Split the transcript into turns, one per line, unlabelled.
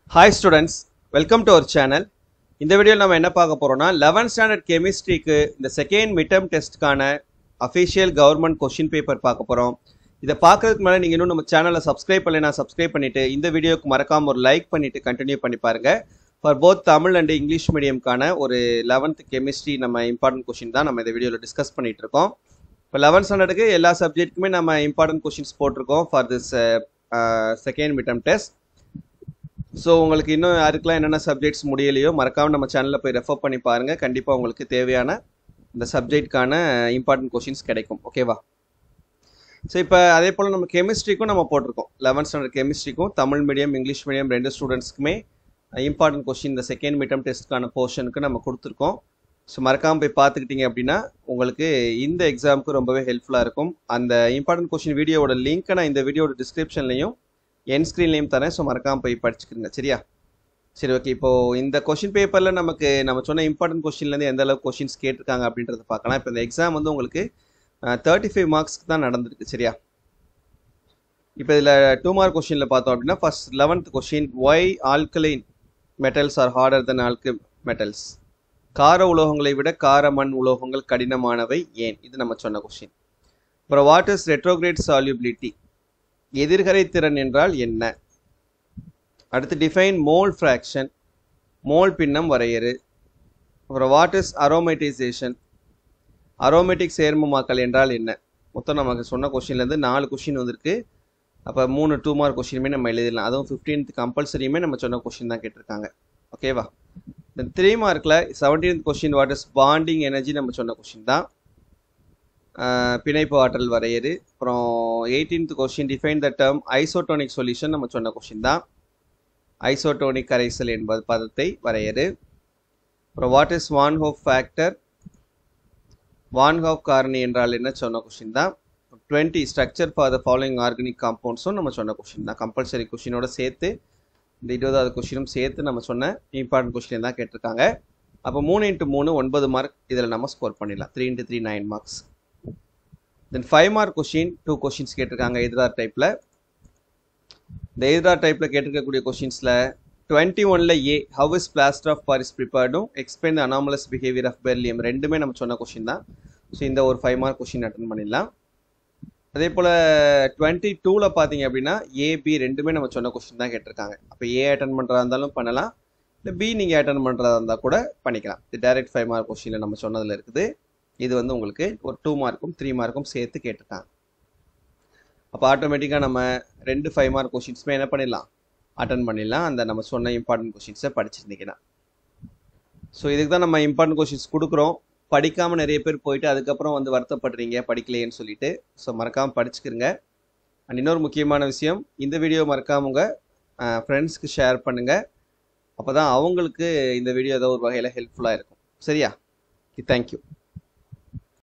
hi students welcome to our channel இந்த வீடியோவில் நம்ம என்ன பார்க்க போகிறோம்னா 11th ஸ்டாண்டர்ட் கெமிஸ்ட்ரிக்கு இந்த செகண்ட் மிட்டம் டெஸ்ட்டுக்கான அஃபிஷியல் கவர்மெண்ட் கொஷின் பேப்பர் பார்க்க போகிறோம் இதை பார்க்கறதுக்கு முன்னாடி நீங்கள் இன்னும் நம்ம சேனலை சப்ஸ்கிரைப் பண்ணலைனா சப்ஸ்கிரைப் பண்ணிவிட்டு இந்த வீடியோக்கு மறக்காம ஒரு லைக் பண்ணிவிட்டு கண்டினியூ பண்ணி பாருங்கள் for both Tamil and English மீடியம்க்கான ஒரு 11th கெமிஸ்ட்ரி நம்ம இம்பார்ட்டன்ட் கொஷின் தான் நம்ம இந்த வீடியோவில் டிஸ்கஸ் பண்ணிட்டு இருக்கோம் இப்போ லெவன்த் ஸ்டாண்டர்டுக்கு எல்லா சப்ஜெக்ட்டுக்குமே நம்ம இம்பார்ட்டன்ட் கொஷின்ஸ் போட்டிருக்கோம் for this second midterm test so உங்களுக்கு இன்னும் யாருக்கெல்லாம் என்னென்ன சப்ஜெக்ட்ஸ் முடியலையோ மறக்காம நம்ம சேனலில் போய் ரெஃபர் பண்ணி பாருங்கள் கண்டிப்பாக உங்களுக்கு தேவையான இந்த சப்ஜெக்ட்கான இம்பார்ட்டன்ட் கொஷின்ஸ் கிடைக்கும் ஓகேவா ஸோ இப்போ அதே போல் நம்ம கெமிஸ்ட்ரிக்கும் நம்ம போட்டிருக்கோம் லெவன்த் ஸ்டாண்டர்ட் கெமிஸ்ட்ரிக்கும் தமிழ் மீடியம் இங்கிலீஷ் மீடியம் ரெண்டு ஸ்டூடெண்ட்ஸ்க்குமே இம்பார்ட்டன்ட் கொஷின் இந்த செகண்ட் மிட்டம் டெஸ்ட்டுக்கான போர்ஷனுக்கு நம்ம கொடுத்துருக்கோம் ஸோ மறக்காமல் போய் பார்த்துக்கிட்டீங்க அப்படின்னா உங்களுக்கு இந்த எக்ஸாமுக்கு ரொம்பவே ஹெல்ப்ஃபுல்லாக இருக்கும் அந்த இம்பார்ட்டன்ட் கொஷின் வீடியோவோட லிங்க்கை நான் இந்த வீடியோட டிஸ்கிரிப்ஷன்லையும் என் ஸ்க்ரீன்லேயும் தரேன் ஸோ மறக்காமல் போய் படிச்சுக்கிறங்க சரியா சரி ஓகே இப்போ இந்த கொஷின் பேப்பரில் நமக்கு நம்ம சொன்ன இம்பார்ட்டன்ட் கொஷின்லேருந்து எந்த அளவுக்கு கொஷின்ஸ் கேட்டிருக்காங்க அப்படின்றத பார்க்கலாம் இப்போ இந்த எக்ஸாம் வந்து உங்களுக்கு தேர்ட்டி ஃபைவ் மார்க்ஸ்க்கு தான் நடந்திருக்கு சரியா இப்போ இதில் டூ மார்க் கொஷினில் பார்த்தோம் அப்படின்னா first eleventh question why alkaline metals are harder than ஆல்கு மெட்டல்ஸ் கார உலோகங்களை விட கார மண் உலோகங்கள் கடினமானவை ஏன் இது நம்ம சொன்ன கொஷின் அப்புறம் வாட் இஸ் ரெட்ரோகிரேட் சால்யூபிலிட்டி எதிர்கரை திறன் என்றால் என்ன அடுத்து டிஃபைன் மோல் ஃப்ராக்ஷன் மோல் பின்னம் வரையறு அப்புறம் வாட் இஸ் அரோமேட்டைசேஷன் அரோமேட்டிக் சேர்மமாக்கல் என்றால் என்ன மொத்தம் நமக்கு சொன்ன கொஷின்லேருந்து நாலு கொஷின் வந்திருக்கு அப்போ மூணு டூ மார்க் கொஷினுமே நம்ம எழுதிடலாம் அதுவும் ஃபிஃப்டீன்த் கம்பல்சரியுமே நம்ம சொன்ன கொஷின் தான் கேட்டிருக்காங்க ஓகேவா இந்த த்ரீ மார்க்கில் seventeenth question what is bonding energy நம்ம சொன்ன கொஷின் தான் பிணைப்பு ஆற்றல் வரையறு அப்புறம் eighteenth question define the term isotonic solution நம்ம சொன்ன கொஷின் தான் ஐசோட்டோனிக் கரைசல் என்பது பதத்தை வரையறு அப்புறம் what is van Hoff factor van Hoff காரணி என்றால் என்ன சொன்ன கொஷின் தான் twenty structure for the following organic காம்பவுண்ட்ஸும் நம்ம சொன்ன கொஷின் தான் கம்பல்சரி கொஷினோட சேர்த்து இந்த இருபதாவது கொஷினும் சேர்த்து நம்ம சொன்ன இம்பார்ட்டன்ட் கொஷின் தான் கேட்டிருக்காங்க அப்போ மூணு இன்ட்டு மூணு ஒன்பது மார்க் இதில் நம்ம ஸ்கோர் பண்ணிடலாம் three into three nine marks then five mark question two questions கேட்டிருக்காங்க எதிரார் டைப்பில் இந்த எதிரார் டைப்பில் கேட்டிருக்கக்கூடிய கொஷின்ஸில் டுவெண்ட்டி ஒனில் A how is plaster of Paris ப்ரிப்பேர்டும் explain anomalous behaviour of beryllium ரெண்டுமே நம்ம சொன்ன கொஷின் தான் ஸோ இந்த ஒரு ஃபைவ் மார்க் கொஷின் அட்டன் பண்ணிடலாம் அதே போல் டுவெண்ட்டி டூவில் பார்த்தீங்க அப்படின்னா ஏபி ரெண்டுமே நம்ம சொன்ன கொஷின் தான் கேட்டிருக்காங்க அப்போ ஏ அட்டன் பண்ணுறதா இருந்தாலும் பண்ணலாம் இல்லை பி நீங்கள் அட்டன் பண்ணுறதா இருந்தால் கூட பண்ணிக்கலாம் இது டைரக்ட் ஃபைவ் மார்க் கொஷினில் நம்ம சொன்னதில் இருக்குது இது வந்து உங்களுக்கு ஒரு டூ மார்க்கும் த்ரீ மார்க்கும் சேர்த்து கேட்டிருக்காங்க அப்போ ஆட்டோமேட்டிக்காக நம்ம ரெண்டு ஃபைவ் மார்க் கொஷின்ஸுமே என்ன பண்ணிடலாம் அட்டன் பண்ணிடலாம் அந்த நம்ம சொன்ன இம்பார்ட்டன்ட் கொஷின்ஸை படிச்சிருந்தீங்கன்னா ஸோ இதுக்கு தான் நம்ம இம்பார்ட்டன்ட் கொஷின்ஸ் கொடுக்குறோம் படிக்காமல் நிறைய பேர் போயிட்டு அதுக்கப்புறம் வந்து வருத்தப்படுறீங்க படிக்கலையேன்னு சொல்லிட்டு ஸோ மறக்காமல் படிச்சுக்கிறங்க அண்ட் இன்னொரு முக்கியமான விஷயம் இந்த வீடியோ மறக்காம உங்கள் ஃப்ரெண்ட்ஸ்க்கு ஷேர் பண்ணுங்கள் அப்போ தான் அவங்களுக்கு இந்த வீடியோ ஏதோ ஒரு வகையில் ஹெல்ப்ஃபுல்லாக இருக்கும் சரியா தேங்க்யூ